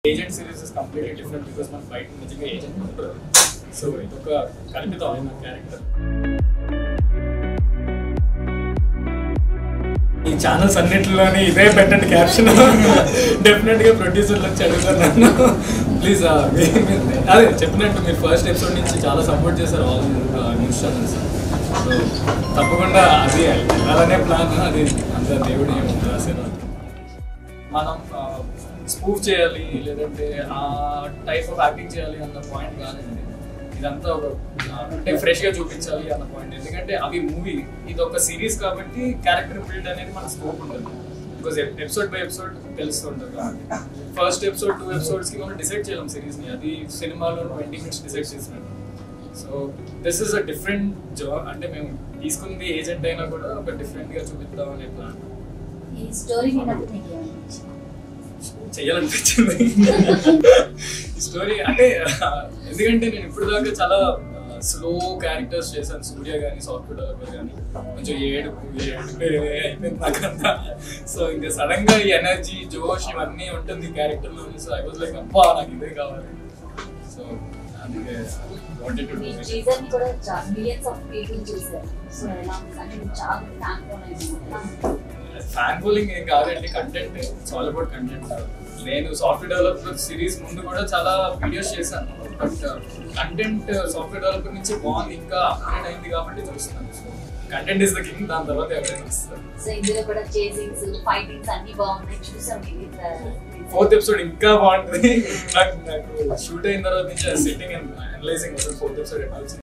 agent series is completely different because మనకు బయట నిజంగా ఏజెంట్ ఉంటారు సో ఇదొక కల్పితం అయిన క్యారెక్టర్ ఈ ఛానల్స్ అన్నిటిలోని ఇదే పెట్టండి క్యాప్షన్ డెఫినెట్ గా ప్రొడ్యూసర్లు వచ్చి అడుగుతారు నన్ను ప్లీజ్ అదే చెప్పినట్టు మీరు ఫస్ట్ ఎపిసోడ్ నుంచి చాలా సపోర్ట్ చేశారు ఆల్ న్యూస్ ఛానల్స్ సో తప్పకుండా అది అలానే ప్లాన్ అది అంత దేవుడు ఏమి రాశారు మనం స్పూఫ్ చేయాలి లేదంటే ఆ టైప్ ఆఫ్ యాక్టింగ్ చేయాలి అన్న పాయింట్ కాదండి ఇదంతా ఒక ఆ, అంటే ఫ్రెష్ గా చూపించాలి అన్న పాయింట్ ఎందుకంటే అవి మూవీ ఇది ఒక సిరీస్ కాబట్టి క్యారెక్టర్ బిల్డ్ అనేది మన స్కోప్ ఉంటుంది బికాస్ ఎపిసోడ్ బై ఎపిసోడ్ తెలుస్తుంటుంది కాబట్టి ఫస్ట్ ఎపిసోడ్ టూ ఎపిసోడ్స్ కి మనం డిసైడ్ చేయలేం సిరీస్ ని అది సినిమాలో ట్వంటీ మినిట్స్ డిసైడ్ చేసినట్టు so this is a different job అంటే మేము తీసుకుంది ఏజెంట్ అయినా కూడా ఒక డిఫరెంట్ గా చూపిద్దాం అనే ప్లాన్ ఈ స్టోరీ విన్నప్పుడు నీకు ఏమనిపించింది చేయాలనిపించింది ఈ స్టోరీ అంటే ఎందుకంటే నేను ఇప్పుడు దాకా చాలా స్లో క్యారెక్టర్స్ చేశాను సూర్య కానీ సాఫ్ట్వేర్ డెవలపర్ కానీ కొంచెం ఏడుపు ఏడుపు అయిపోయింది నాకంతా సో ఇంకా సడన్ గా ఈ ఎనర్జీ జోష్ ఇవన్నీ ఉంటుంది క్యారెక్టర్ లో సో ఐ వాజ్ లైక్ అబ్బా నాకు ఇదే కావాలి సో అందుకే వాంటెడ్ టు ఈ డూ టీజర్ ని కూడా చాలా మిలియన్స్ ఆఫ్ పీపుల్ చూసారు సో ఎలా ఉంది అంటే నువ్వు చాలా ఫ్యాన్ ఫోన్ అయింది ఫ్యాన్ బోలింగ్ ఏం కాదండి కంటెంట్ చాలా అబౌట్ కంటెంట్ నేను సాఫ్ట్వేర్ డెవలపర్ సిరీస్ ముందు కూడా చాలా వీడియోస్ చేశాను బట్ కంటెంట్ సాఫ్ట్వేర్ డెవలపర్ నుంచి బాగుంది ఇంకా అప్గ్రేడ్ అయింది కాబట్టి చూస్తున్నాను so content is the king దాని తర్వాత ఎవరైనా వస్తారు సో ఇందులో కూడా చేసింగ్స్ ఫైటింగ్స్ అన్ని బాగున్నాయి చూసాం ఇది ఫోర్త్ ఎపిసోడ్ ఇంకా బాగుంటుంది నాకు నాకు షూట్ అయిన తర్వాత నుంచి sitting and analysing fourth episode ఎట్లా వచ్చింది